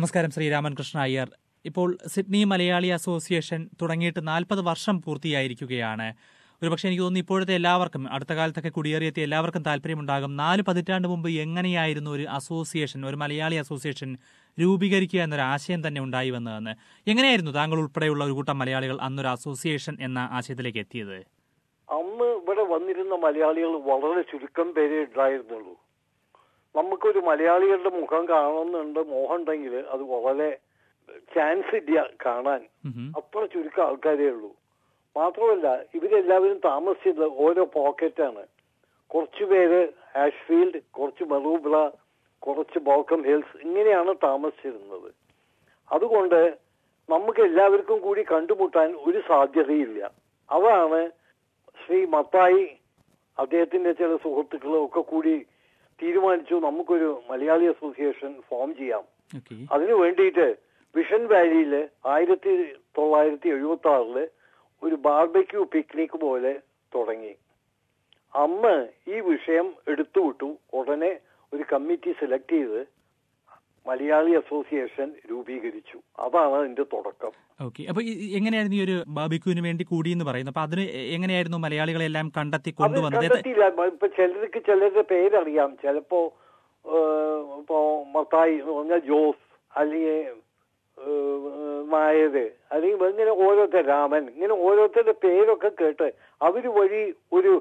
നമസ്കാരം ശ്രീ രാമൻകൃഷ്ണ അയ്യർ ഇപ്പോൾ Sydney Malayali association തുടങ്ങിയിട്ട് നാൽപ്പത് വർഷം പൂർത്തിയായിരിക്കുകയാണ് ഒരുപക്ഷെ എനിക്ക് തോന്നുന്നു ഇപ്പോഴത്തെ എല്ലാവർക്കും അടുത്ത കാലത്തൊക്കെ കുടിയേറിയെത്തിയ എല്ലാവർക്കും താല്പര്യമുണ്ടാകും നാല് പതിറ്റാണ്ട് മുമ്പ് എങ്ങനെയായിരുന്നു ഒരു അസോസിയേഷൻ ഒരു മലയാളി അസോസിയേഷൻ രൂപീകരിക്കുക എന്നൊരു ആശയം തന്നെ ഉണ്ടായി വന്നതെന്ന് എങ്ങനെയായിരുന്നു താങ്കൾ ഉൾപ്പെടെയുള്ള ഒരു കൂട്ടം മലയാളികൾ അന്നൊരു അസോസിയേഷൻ എന്ന ആശയത്തിലേക്ക് എത്തിയത് അന്ന് ഇവിടെ വന്നിരുന്ന മലയാളികൾ വളരെ ചുരുക്കം പേരെ ഉണ്ടായിരുന്നുള്ളൂ നമുക്കൊരു മലയാളികളുടെ മുഖം കാണണമെന്നുണ്ട് മോഹം ഉണ്ടെങ്കിൽ അത് വളരെ ചാൻസ് ഇല്ല കാണാൻ ഉഹും. അത്ര ചുരുക്കം ആൾക്കാരേ ഉള്ളൂ മാത്രമല്ല ഇവരെല്ലാവരും താമസിച്ചത് ഓരോ പോക്കറ്റാണ് കുറച്ചു പേര് ആഷ്ഫീൽഡ് കുറച്ച് മെറൂബ്ര കുറച്ച് ബോക്കം ഹിൽസ് ഇങ്ങനെയാണ് താമസിച്ചിരുന്നത് അതുകൊണ്ട് നമുക്ക് എല്ലാവർക്കും കൂടി കണ്ടുമുട്ടാൻ ഒരു സാധ്യതയില്ല അതാണ് ശ്രീ മത്തായി അദ്ദേഹത്തിന്റെ ചില സുഹൃത്തുക്കളും ഒക്കെ കൂടി തീരുമാനിച്ചു നമുക്കൊരു മലയാളി അസോസിയേഷൻ ഫോം ചെയ്യാം ഓക്കെ അതിനു വേണ്ടിയിട്ട് വിഷൻ വാലിയില് ആയിരത്തി തൊള്ളായിരത്തി എഴുപത്തി ആറില് ഒരു ബാർബക്യൂ പിക്നിക് പോലെ തുടങ്ങി അന്ന് ഈ വിഷയം എടുത്തുവിട്ടു ഉടനെ ഒരു കമ്മിറ്റി സെലക്ട് ചെയ്ത് മലയാളി അസോസിയേഷൻ രൂപീകരിച്ചു അതാണ് അതിന്റെ തുടക്കം ഓക്കെ അപ്പൊ ഈ- ഈ എങ്ങനെയായിരുന്നു ഈ ഒരു ബാബിക്യൂവിന് വേണ്ടി കൂടി എന്ന് പറയുന്നത് അപ്പൊ അതിന് എ- എങ്ങനെയായിരുന്നു മലയാളികളെ എല്ലാം കണ്ടെത്തി അത് കൊണ്ടുവന്നത് ഏത്- കണ്ടെത്തിയില്ല ഇപ്പൊ ചിലർക്ക് ചിലരുടെ പേരറിയാം ചിലപ്പോ ഏഹ്, ഇപ്പോ മത്തായി എന്ന് പറഞ്ഞാൽ ജോസ് അല്ലെങ്കിൽ ഏഹ്, നായര് അല്ലെങ്കിൽ ഇങ്ങനെ ഓരോരുത്തർ രാമൻ ഇങ്ങനെ ഓരോരുത്തരുടെ പേരൊക്കെ കേട്ട് അവര് വഴി ഒരു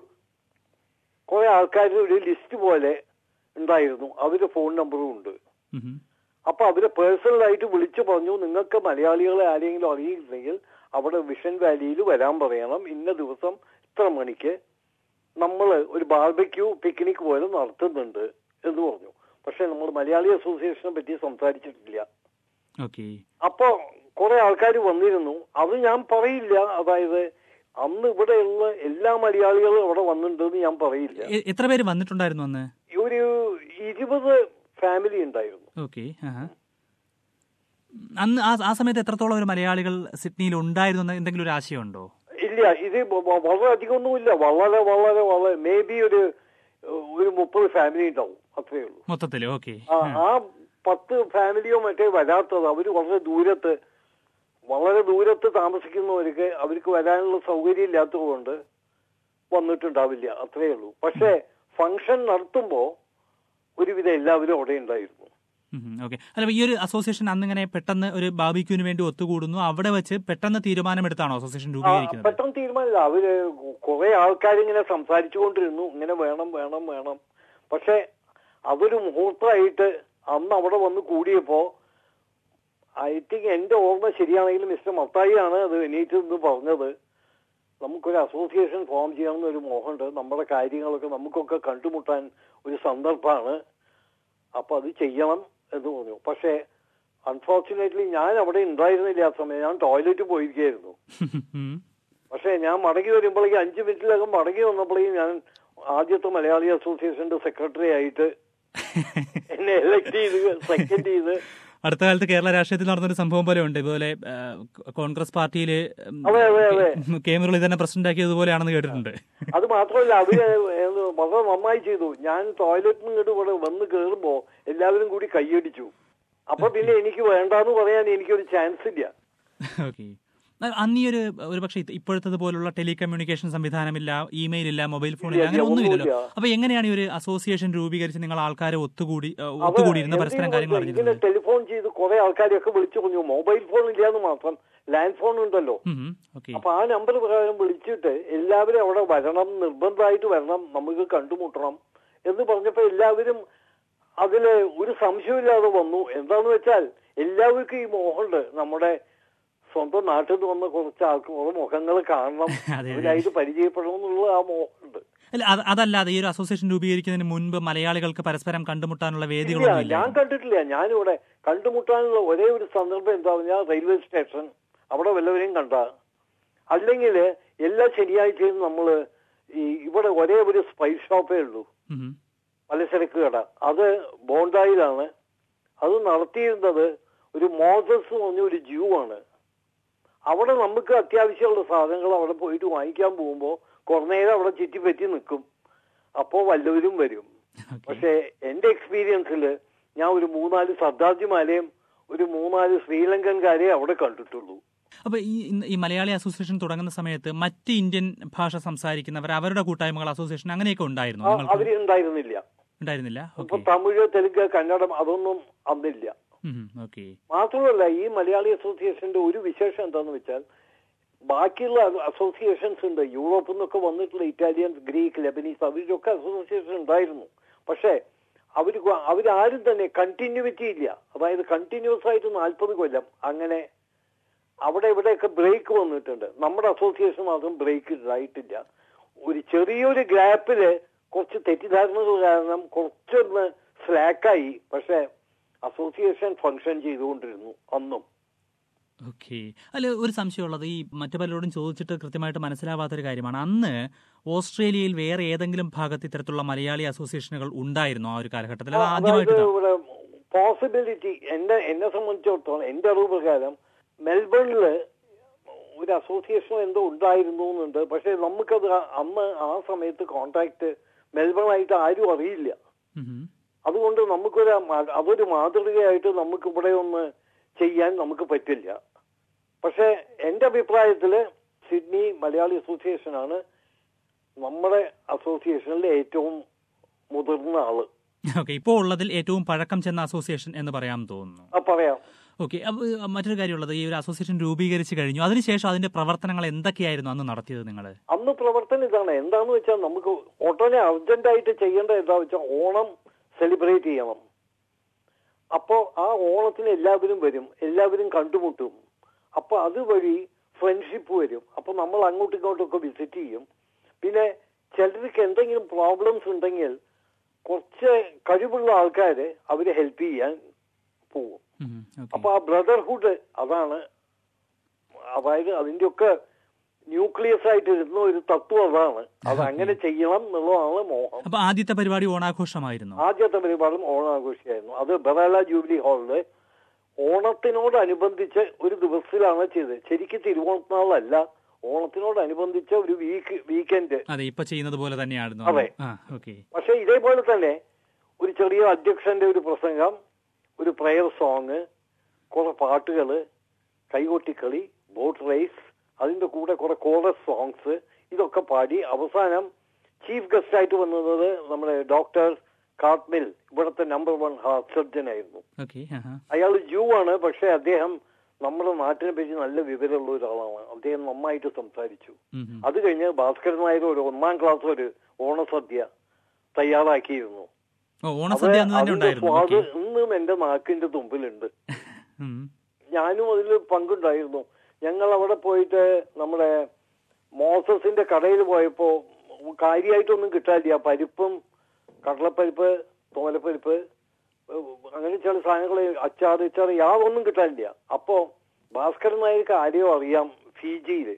കുറെ ആൾക്കാരുടെ ഒരു ലിസ്റ്റ് പോലെ ഉണ്ടായിരുന്നു അവരുടെ ഫോൺ നമ്പറും ഉണ്ട് ഉഹും. അപ്പൊ അവരെ പേഴ്സണലായിട്ട് വിളിച്ചു പറഞ്ഞു നിങ്ങൾക്ക് മലയാളികളെ ആരെങ്കിലും അറിയില്ലെങ്കിൽ അവിടെ വിഷൻ വാലിയിൽ വരാൻ പറയണം ഇന്ന ദിവസം ഇത്ര മണിക്ക് നമ്മൾ ഒരു ബാർബക്യൂ പിക്നിക് പോലെ നടത്തുന്നുണ്ട് എന്ന് പറഞ്ഞു പക്ഷെ നമ്മൾ മലയാളി അസോസിയേഷനെ പറ്റി സംസാരിച്ചിട്ടില്ല ഓക്കെ അപ്പൊ കുറെ ആൾക്കാർ വന്നിരുന്നു അത് ഞാൻ പറയില്ല അതായത് അന്ന് ഇവിടെയുള്ള എല്ലാ മലയാളികളും അവിടെ വന്നിട്ടുണ്ടെന്ന് ഞാൻ പറയില്ല എ- എത്ര പേര് വന്നിട്ടുണ്ടായിരുന്നു അന്ന് ഒരു ഇരുപത് ഫാമിലി ഉണ്ടായിരുന്നു ഓക്കെ അന്ന് ആ ആ സമയത്ത് എത്രത്തോളം ഒരു മലയാളികൾ സിഡ്നിയിൽ ഉണ്ടായിരുന്നു എന്ന് എന്തെങ്കിലും ഒരു ആശയമുണ്ടോ ഇല്ല ഇത് വ- വ- വളരെ അധികമൊന്നുമില്ല വളരെ വളരെ വളരെ മേ ബി ഒരു ഒരു മുപ്പത് ഫാമിലി ഉണ്ടാവും അത്രയേ ഉള്ളൂ മൊത്തത്തില് ഓക്കെ ആ ആ പത്ത് ഫാമിലിയോ മറ്റേ വരാത്തത് അവര് വളരെ ദൂരത്ത് വളരെ ദൂരത്ത് താമസിക്കുന്നവർക്ക് അവർക്ക് വരാനുള്ള സൗകര്യം ഇല്ലാത്തതുകൊണ്ട് വന്നിട്ടുണ്ടാവില്ല അത്രയേ ഉള്ളൂ പക്ഷേ ഫംഗ്ഷൻ നടത്തുമ്പോ ഒരുവിധം എല്ലാവരും അവിടെ ഉണ്ടായിരുന്നു ഓക്കെ അല്ല അപ്പൊ ഈ ഒരു അസോസിയേഷൻ അന്നിങ്ങനെ പെട്ടെന്ന് ഒരു ബാബിക്യൂവിന് വേണ്ടി ഒത്തുകൂടുന്നു അവിടെ വെച്ച് പെട്ടെന്ന് തീരുമാനമെടുത്താണോ അസോസിയേഷൻ ആ, രൂപീകരിക്കുന്നത് പെട്ടെന്ന് തീരുമാനമില്ല അവര് കുറെ ആൾക്കാർ ഇങ്ങനെ സംസാരിച്ചുകൊണ്ടിരുന്നു ഇങ്ങനെ വേണം വേണം വേണം പക്ഷെ അതൊരു മുഹൂർത്തമായിട്ട് അന്ന് അവിടെ വന്ന് കൂടിയപ്പോ ഐ തിങ്ക് എന്റെ ഓർമ്മ ശരിയാണെങ്കിൽ മിസ്റ്റർ മത്തായി ആണ് അത് എണീറ്റ് നിന്ന് പറഞ്ഞത് നമുക്കൊരു അസോസിയേഷൻ ഫോം ചെയ്യണമെന്ന് ഒരു മോഹമുണ്ട് നമ്മുടെ കാര്യങ്ങളൊക്കെ നമുക്കൊക്കെ കണ്ടുമുട്ടാൻ ഒരു സന്ദർഭമാണ് അപ്പൊ അത് ചെയ്യണം എന്ന് പറഞ്ഞു പക്ഷേ അൺഫോർച്ചുനേറ്റ്ലി ഞാൻ അവിടെ ഉണ്ടായിരുന്നില്ല ആ സമയം ഞാൻ ടോയ്ലറ്റ് പോയിരിക്കുകയായിരുന്നു ഉം. പക്ഷേ ഞാൻ മടങ്ങി വരുമ്പോഴേക്കും അഞ്ച് മിനിറ്റിലകം മടങ്ങി വന്നപ്പോഴേക്കും ഞാൻ ആദ്യത്തെ മലയാളി അസോസിയേഷന്റെ സെക്രട്ടറി ആയിട്ട് എന്നെ എലക്ട് ചെയ്ത് സെക്കൻഡ് ചെയ്ത് അടുത്ത കാലത്ത് കേരള രാഷ്ട്രീയത്തിൽ നടന്നൊരു സംഭവം പോലെ ഉണ്ട് ഇതുപോലെ ആ, കോൺഗ്രസ് പാർട്ടിയില് ഉം, അതെ, അതെ, അതെ. കെ മുരളി തന്നെ പ്രസിഡന്റ് ആക്കിയതുപോലെയാണെന്ന് കേട്ടിട്ടുണ്ട് അത് മാത്രമല്ല അവര് ഏത് വളരെ നന്നായി ചെയ്തു ഞാൻ ടോയ്ലറ്റിൽ നിന്ന് ഇങ്ങോട്ട് ഇവിടെ വന്ന് കയറുമ്പോ എല്ലാവരും കൂടി കൈയടിച്ചു അപ്പൊ പിന്നെ എനിക്ക് വേണ്ടാന്ന് പറയാൻ എനിക്കൊരു ചാൻസ് ഇല്ല ഓക്കെ അന്ന് ഈ ഒരു ഒരു പക്ഷേ ഇപ്പോഴത്തെ പോലുള്ള ടെലികമ്മ്യൂണിക്കേഷൻ സംവിധാനമില്ല ഇമെയിൽ ഇല്ല മൊബൈൽ ഫോൺ ഇല്ല ഇല്ല, അങ്ങനെ ഒന്നുമില്ലല്ലോ ഒന്നുമില്ല. അപ്പൊ എങ്ങനെയാണ് ഈ ഒരു അസോസിയേഷൻ രൂപീകരിച്ച് നിങ്ങൾ ആൾക്കാരെ ഒത്തുകൂടി ആ, ഒത്തുകൂടിയിരുന്ന് പരസ്പരം കാര്യങ്ങൾ ഇങ്ങനെ അറിഞ്ഞിരുന്നത് ടെലിഫോൺ ചെയ്ത് കുറെ ആൾക്കാരെയൊക്കെ വിളിച്ചു പറഞ്ഞു മൊബൈൽ ഫോൺ ഇല്ലാന്ന് മാത്രം ലാൻഡ് ഫോൺ ഉണ്ടല്ലോ ഓക്കെ അപ്പൊ ആ നമ്പർ പ്രകാരം വിളിച്ചിട്ട് എല്ലാവരും അവിടെ വരണം നിർബന്ധമായിട്ട് വരണം നമുക്ക് കണ്ടുമുട്ടണം എന്ന് പറഞ്ഞപ്പോ എല്ലാവരും അതില് ഒരു സംശയമില്ലാതെ വന്നു എന്താന്ന് വെച്ചാൽ എല്ലാവർക്കും ഈ മോഹമുണ്ട് നമ്മുടെ സ്വന്തം നാട്ടിൽ നിന്ന് വന്ന കുറച്ച് ആൾക്ക് കുറെ മുഖങ്ങൾ കാണണം അതെ, അതെ. അവരായിട്ട് പരിചയപ്പെടണം എന്നുള്ള ആ മോഹമുണ്ട് അല്ല അത് അതല്ലാതെ ഈ ഒരു അസോസിയേഷൻ രൂപീകരിക്കുന്നതിന് മുൻപ് മലയാളികൾക്ക് പരസ്പരം കണ്ടുമുട്ടാനുള്ള ഇല്ല വേദികളൊന്നും ഞാൻ ഇല്ല കണ്ടിട്ടില്ല ഞാനിവിടെ കണ്ടുമുട്ടാനുള്ള ഒരേ ഒരു സന്ദർഭം എന്താ പറഞ്ഞാൽ റെയിൽവേ സ്റ്റേഷൻ അവിടെ വല്ലവരെയും കണ്ട അല്ലെങ്കിൽ എല്ലാ ശനിയാഴ്ചയും നമ്മൾ ഈ ഇവിടെ ഒരേ ഒരു സ്പൈസ് ഷോപ്പേ ഉള്ളൂ പലചരക്ക് കട അത് ബോണ്ടായിലാണ് അത് നടത്തിയിരുന്നത് ഒരു മോസസ് എന്ന് പറഞ്ഞ ഒരു ജൂ ആണ് അവിടെ നമുക്ക് അത്യാവശ്യമുള്ള സാധനങ്ങൾ അവിടെ പോയിട്ട് വാങ്ങിക്കാൻ പോകുമ്പോൾ കുറേ നേരം അവിടെ ചുറ്റിപ്പറ്റി നിൽക്കും അപ്പോ വല്ലവരും വരും പക്ഷേ എന്റെ എക്സ്പീരിയൻസിൽ ഞാൻ ഒരു മൂന്നാല് സർദാർജിമാരെയും ഒരു മൂന്നാല് ശ്രീലങ്കൻകാരെ അവിടെ കണ്ടിട്ടുള്ളൂ അപ്പൊ ഈ ഇന്ന് ഈ മലയാളി അസോസിയേഷൻ തുടങ്ങുന്ന സമയത്ത് മറ്റ് ഇന്ത്യൻ ഭാഷ സംസാരിക്കുന്നവർ അവരുടെ കൂട്ടായ്മകൾ അസോസിയേഷൻ അങ്ങനെയൊക്കെ ഉണ്ടായിരുന്നു ആ, നിങ്ങൾക്ക് അവര് ഉണ്ടായിരുന്നില്ല ഉണ്ടായിരുന്നില്ല ഇപ്പൊ ഓക്കെ തമിഴ് തെലുങ്ക് കന്നഡം അതൊന്നും അന്നില്ല ഓക്കെ മാത്രമല്ല ഈ മലയാളി അസോസിയേഷന്റെ ഒരു വിശേഷം എന്താന്ന് വെച്ചാൽ ബാക്കിയുള്ള അസോസിയേഷൻസ് ഉണ്ട് യൂറോപ്പിൽ നിന്നൊക്കെ വന്നിട്ടുള്ള ഇറ്റാലിയൻ ഗ്രീക്ക് ലെബനീസ് അവരിലൊക്കെ അസോസിയേഷൻ ഉണ്ടായിരുന്നു പക്ഷേ അവർ അവരാരും തന്നെ കണ്ടിന്യൂവിറ്റി ഇല്ല അതായത് കണ്ടിന്യൂസ് ആയിട്ട് നാൽപ്പത് കൊല്ലം അങ്ങനെ അവിടെ ഇവിടെയൊക്കെ ബ്രേക്ക് വന്നിട്ടുണ്ട് നമ്മുടെ അസോസിയേഷൻ മാത്രം ബ്രേക്ക് ആയിട്ടില്ല ഒരു ചെറിയൊരു ഗ്യാപ്പില് കുറച്ച് തെറ്റിദ്ധാരണകൾ കാരണം കുറച്ചൊന്ന് സ്ലാക്കായി പക്ഷെ അസോസിയേഷൻ ഫങ്ഷൻ ചെയ്തുകൊണ്ടിരുന്നു അന്നും ഓക്കെ അല്ല ഒരു സംശയമുള്ളത് ഈ മറ്റു പലരോടും ചോദിച്ചിട്ട് കൃത്യമായിട്ട് മനസ്സിലാവാത്തൊരു കാര്യമാണ് അന്ന് ഓസ്ട്രേലിയയിൽ വേറെ ഏതെങ്കിലും ഭാഗത്ത് ഇത്തരത്തിലുള്ള മലയാളി അസോസിയേഷനുകൾ ഉണ്ടായിരുന്നു ആ ഒരു കാലഘട്ടത്തിൽ അത് അതായത് ആദ്യമായിട്ട് ഇവിടെ പോസിബിലിറ്റി എന്നെ എന്നെ സംബന്ധിച്ചിടത്തോളം എന്റെ അറിവ് പ്രകാരം മെൽബണില് ഒരു അസോസിയേഷൻ എന്തോ ഉണ്ടായിരുന്നു എന്നുണ്ട് പക്ഷെ നമുക്കത് അന്ന് ആ സമയത്ത് കോണ്ടാക്ട് മെൽബണായിട്ട് ആരും അറിയില്ല അതുകൊണ്ട് നമുക്കൊരു മ- അതൊരു മാതൃകയായിട്ട് നമുക്ക് ഇവിടെ ഒന്ന് ചെയ്യാൻ നമുക്ക് പറ്റില്ല പക്ഷെ എന്റെ അഭിപ്രായത്തില് സിഡ്നി മലയാളി അസോസിയേഷൻ ആണ് നമ്മുടെ അസോസിയേഷനിലെ ഏറ്റവും മുതിർന്ന ആള് ഓക്കെ ഇപ്പോൾ ഉള്ളതിൽ ഏറ്റവും പഴക്കം ചെന്ന അസോസിയേഷൻ എന്ന് പറയാൻ തോന്നുന്നു ആ പറയാം ഓക്കെ മറ്റൊരു കാര്യമുള്ളത് ഈ ഒരു അസോസിയേഷൻ രൂപീകരിച്ചു കഴിഞ്ഞു അതിനുശേഷം അതിന്റെ പ്രവർത്തനങ്ങൾ എന്തൊക്കെയായിരുന്നു അന്ന് നടത്തിയത് നിങ്ങൾ അന്ന് പ്രവർത്തനം ഇതാണ് എന്താന്ന് വെച്ചാൽ നമുക്ക് ഉടനെ അർജന്റായിട്ട് ചെയ്യേണ്ട എന്താ വെച്ചാൽ ഓണം സെലിബ്രേറ്റ് ചെയ്യണം അപ്പോ ആ ഓണത്തിന് എല്ലാവരും വരും എല്ലാവരും കണ്ടുമുട്ടും അപ്പൊ അതുവഴി ഫ്രണ്ട്ഷിപ്പ് വരും അപ്പൊ നമ്മൾ അങ്ങോട്ടും ഇങ്ങോട്ടും ഒക്കെ വിസിറ്റ് ചെയ്യും പിന്നെ ചിലർക്ക് എന്തെങ്കിലും പ്രോബ്ലംസ് ഉണ്ടെങ്കിൽ കുറച്ച് കഴിവുള്ള ആൾക്കാര് അവരെ ഹെൽപ്പ് ചെയ്യാൻ പോകും അപ്പൊ ആ ബ്രദർഹുഡ് അതാണ് അതായത് അതിന്റെ ഒക്കെ ന്യൂക്ലിയസ് ആയിട്ട് ഇരുന്ന ഒരു തത്വം അതാണ് അത് അങ്ങനെ ചെയ്യണം എന്നുള്ളതാണ് മോഹം അപ്പൊ ആദ്യത്തെ പരിപാടി ഓണാഘോഷമായിരുന്നു ആദ്യത്തെ പരിപാടിയും ഓണാഘോഷിയായിരുന്നു അത് ബറാല ജൂബിലി ഹാളില് ഓണത്തിനോടനുബന്ധിച്ച് ഒരു ദിവസത്തിലാണ് ചെയ്തത് ശരിക്കും തിരുവോണത്തിനാളല്ല ഓണത്തിനോടനുബന്ധിച്ച ഒരു വീക്ക് വീക്കെൻഡ് അതെ ഇപ്പൊ ചെയ്യുന്നത് പോലെ തന്നെയായിരുന്നു അതെ. ആ ഓക്കെ പക്ഷെ ഇതേപോലെ തന്നെ ഒരു ചെറിയ അധ്യക്ഷന്റെ ഒരു പ്രസംഗം ഒരു പ്രയർ സോങ് കുറെ പാട്ടുകള് കൈകൊട്ടിക്കളി ബോട്ട് റേസ് അതിന്റെ കൂടെ കുറെ കോറസ് സോങ്സ് ഇതൊക്കെ പാടി അവസാനം ചീഫ് ഗസ്റ്റ് ആയിട്ട് വന്നത് നമ്മുടെ ഡോക്ടർ കാട്ട്മിൽ ഇവിടുത്തെ നമ്പർ വൺ ഹാർട്ട് സർജൻ ആയിരുന്നു ഓക്കെ അയാൾ ജൂ ആണ് പക്ഷെ അദ്ദേഹം നമ്മുടെ നാട്ടിനെ പറ്റി നല്ല വിവരമുള്ള ഒരാളാണ് അദ്ദേഹം നന്നായിട്ട് സംസാരിച്ചു അത് കഴിഞ്ഞ് ഭാസ്കരൻ നായർ ഒരു ഒന്നാം ക്ലാസ് ഒരു ഓണസദ്യ തയ്യാറാക്കിയിരുന്നു ഓ അത് ഓണസദ്യ അന്ന് തന്നെ അതിന്റെ ഉണ്ടായിരുന്നു സ്വാദ് ഓക്കെ ഇന്നും എന്റെ നാക്കിന്റെ തുമ്പിലുണ്ട് ഞാനും അതിൽ പങ്കുണ്ടായിരുന്നു ഞങ്ങൾ അവിടെ പോയിട്ട് നമ്മുടെ മോസസിന്റെ കടയിൽ പോയപ്പോ കാര്യമായിട്ടൊന്നും കിട്ടാനില്ല പരിപ്പും കടലപ്പരിപ്പ് തോലപ്പരിപ്പ് ഏഹ് അങ്ങനെ ചില സാധനങ്ങൾ അച്ചാർ ഇച്ചാർ യാതൊന്നും കിട്ടാനില്ല അപ്പോ ഭാസ്കരൻ നായർക്ക് ആരെയോ അറിയാം ഫിജിയില്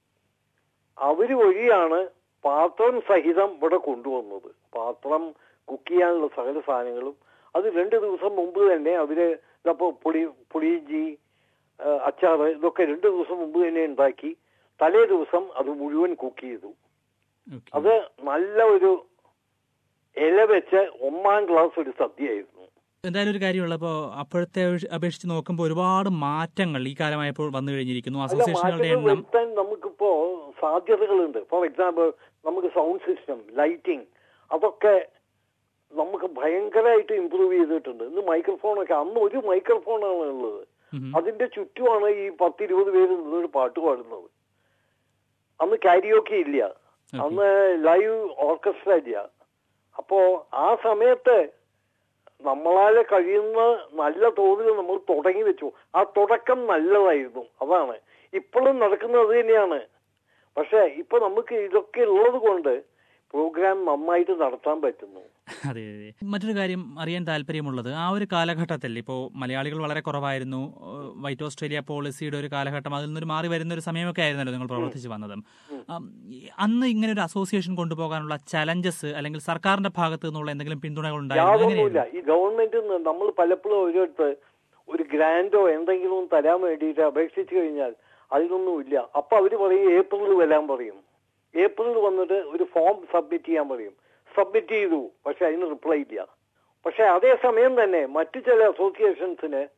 അവര് വഴിയാണ് പാത്രം സഹിതം ഇവിടെ കൊണ്ടുവന്നത് പാത്രം കുക്ക് ചെയ്യാനുള്ള സകല സാധനങ്ങളും അത് രണ്ട് ദിവസം മുമ്പ് തന്നെ അവര് ഇതപ്പോ പുളി പുളിയിഞ്ചി ആ, അച്ചാറ് ഇതൊക്കെ രണ്ട് ദിവസം മുമ്പ് തന്നെ ഉണ്ടാക്കി തലേ ദിവസം അത് മുഴുവൻ കുക്ക് ചെയ്തു ഓക്കെ അത് നല്ല ഒരു ഇല വെച്ച് ഒന്നാം ക്ലാസ് ഒരു സദ്യയായിരുന്നു എന്തായാലും ഒരു കാര്യമുള്ള അപ്പോൾ അപ്പോഴത്തെ അപേക്ഷ- അപേക്ഷിച്ച് നോക്കുമ്പോൾ ഒരുപാട് മാറ്റങ്ങൾ ഈ കാലമായപ്പോൾ വന്നു കഴിഞ്ഞിരിക്കുന്നു അല്ല അസോസിയേഷനുകളുടെ മാറ്റങ്ങൾ എണ്ണം വരുത്താൻ നമുക്കിപ്പോ സാധ്യതകളുണ്ട് ഫോർ എക്സാമ്പിൾ നമുക്ക് സൗണ്ട് സിസ്റ്റം ലൈറ്റിംഗ് അതൊക്കെ നമുക്ക് ഭയങ്കരമായിട്ട് ഇമ്പ്രൂവ് ചെയ്തിട്ടുണ്ട് ഇന്ന് മൈക്രോഫോണൊക്കെ അന്ന് ഒരു മൈക്രോഫോണാണ് ഉള്ളത് ഉം. അതിന്റെ ചുറ്റുമാണ് ഈ പത്തിരുപത് പേര് നിന്നൊരു പാട്ട് പാടുന്നത് അന്ന് കാരിയോക്കെ ഇല്ല അന്ന് ലൈവ് ഓർക്കസ്ട്ര ഇല്ല അപ്പോ ആ സമയത്ത് നമ്മളാലെ കഴിയുന്ന നല്ല തോതിൽ നമ്മൾ തുടങ്ങി വെച്ചു ആ തുടക്കം നല്ലതായിരുന്നു അതാണ് ഇപ്പോഴും നടക്കുന്നത് അത് തന്നെയാണ് പക്ഷെ ഇപ്പൊ നമുക്ക് ഇതൊക്കെ ഉള്ളത് കൊണ്ട് പ്രോഗ്രാം നന്നായിട്ട് നടത്താൻ പറ്റുന്നു അതെ അതെ മറ്റൊരു കാര്യം അറിയാൻ താല്പര്യമുള്ളത് ആ ഒരു കാലഘട്ടത്തിൽ ഇപ്പോൾ മലയാളികൾ വളരെ കുറവായിരുന്നു ഏഹ് വൈറ്റ് ഓസ്ട്രേലിയ പോളിസിയുടെ ഒരു കാലഘട്ടം അതിൽ നിന്നൊരു മാറി വരുന്ന ഒരു സമയമൊക്കെ ആയിരുന്നല്ലോ നിങ്ങൾ പ്രവർത്തിച്ചു വന്നതും ആം, ഈ അന്ന് ഇങ്ങനെ ഒരു അസോസിയേഷൻ കൊണ്ടുപോകാനുള്ള ചലഞ്ചസ് അല്ലെങ്കിൽ സർക്കാരിന്റെ ഭാഗത്ത് നിന്നുള്ള എന്തെങ്കിലും പിന്തുണകൾ ഉണ്ടായിരുന്നു യാതൊന്നുമില്ല എങ്ങനെയായിരുന്നു ഈ ഗവൺമെന്റിൽ നമ്മൾ പലപ്പോഴും ഒരിടത്ത് ഒരു ഗ്രാൻഡോ എന്തെങ്കിലും തരാൻ വേണ്ടിയിട്ട് അപേക്ഷിച്ചു കഴിഞ്ഞാൽ അതിനൊന്നുമില്ല അപ്പൊ അവര് പറയും ഏപ്രിലിൽ വരാൻ പറയും ഏപ്രിലിൽ വന്നിട്ട് ഒരു ഫോം സബ്മിറ്റ് ചെയ്യാൻ പറയും സബ്മിറ്റ് ചെയ്തു പക്ഷെ അതിന് റിപ്ലൈ ഇല്ല പക്ഷെ അതേ സമയം തന്നെ മറ്റു ചില അസോസിയേഷൻസിന്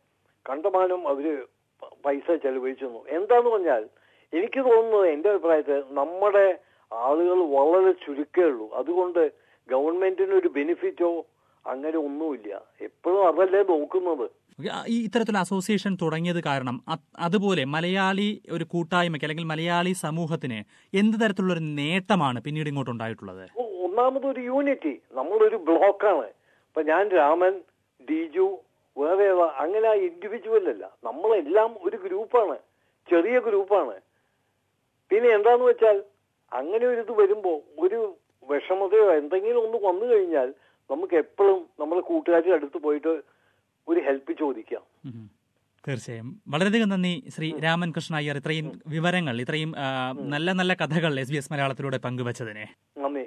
കണ്ടമാനം അവര് പ- പൈസ ചെലവഴിച്ചു തന്നു. എന്താന്ന് പറഞ്ഞാൽ എനിക്ക് തോന്നുന്നത് എന്റെ അഭിപ്രായത്തിൽ നമ്മുടെ ആളുകൾ വളരെ ചുരുക്കേ ഉള്ളൂ അതുകൊണ്ട് ഗവൺമെന്റിന് ഒരു ബെനിഫിറ്റോ അങ്ങനെ ഒന്നുമില്ല എപ്പോഴും അതല്ലേ നോക്കുന്നത് ഈ ഇത്തരത്തിലുള്ള അസോസിയേഷൻ തുടങ്ങിയത് കാരണം അത് അതുപോലെ മലയാളി ഒരു കൂട്ടായ്മയ്ക്ക് അല്ലെങ്കിൽ മലയാളി സമൂഹത്തിന് എന്ത് തരത്തിലുള്ള ഒരു നേട്ടമാണ് പിന്നീട് ഇങ്ങോട്ട് ഉണ്ടായിട്ടുള്ളത് ഒ- ഒന്നാമത് ഒരു യൂണിറ്റി നമ്മളൊരു ബ്ലോക്കാണ് ഇപ്പൊ ഞാൻ രാമൻ ഡിജു വേറെ ഏതാ അങ്ങനെ ഇൻഡിവിജ്വൽ അല്ല നമ്മളെല്ലാം ഒരു ഗ്രൂപ്പാണ് ചെറിയ ഗ്രൂപ്പാണ് പിന്നെ എന്താന്ന് വെച്ചാൽ അങ്ങനെ ഒരു ഇത് വരുമ്പോ ഒരു വിഷമതയോ എന്തെങ്കിലും ഒന്ന് വന്നു കഴിഞ്ഞാൽ നമുക്ക് എപ്പോഴും നമ്മളെ കൂട്ടുകാരുടെ അടുത്ത് പോയിട്ട് ഒരു ഹെൽപ്പ് ചോദിക്കാം ഉം. തീർച്ചയായും വളരെയധികം നന്ദി ശ്രീ രാമൻ കൃഷ്ണ അയ്യർ ഇത്രയും വിവരങ്ങൾ ഇത്രയും ആ, നല്ല നല്ല കഥകൾ എസ് ബി എസ് മലയാളത്തിലൂടെ പങ്കുവച്ചതിനെ നന്ദി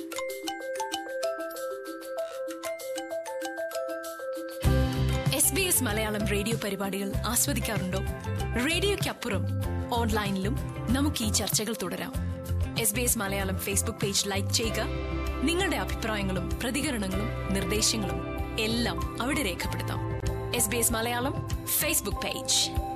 S B S Malayalam radio പരിപാടികൾ ആസ്വദിക്കാറുണ്ടോ റേഡിയോയ്ക്കപ്പുറം ഓൺലൈനിലും നമുക്ക് ഈ ചർച്ചകൾ തുടരാം S B S Malayalam Facebook page like ചെയ്യുക നിങ്ങളുടെ അഭിപ്രായങ്ങളും പ്രതികരണങ്ങളും നിർദ്ദേശങ്ങളും എല്ലാം അവിടെ രേഖപ്പെടുത്താം S B S Malayalam Facebook page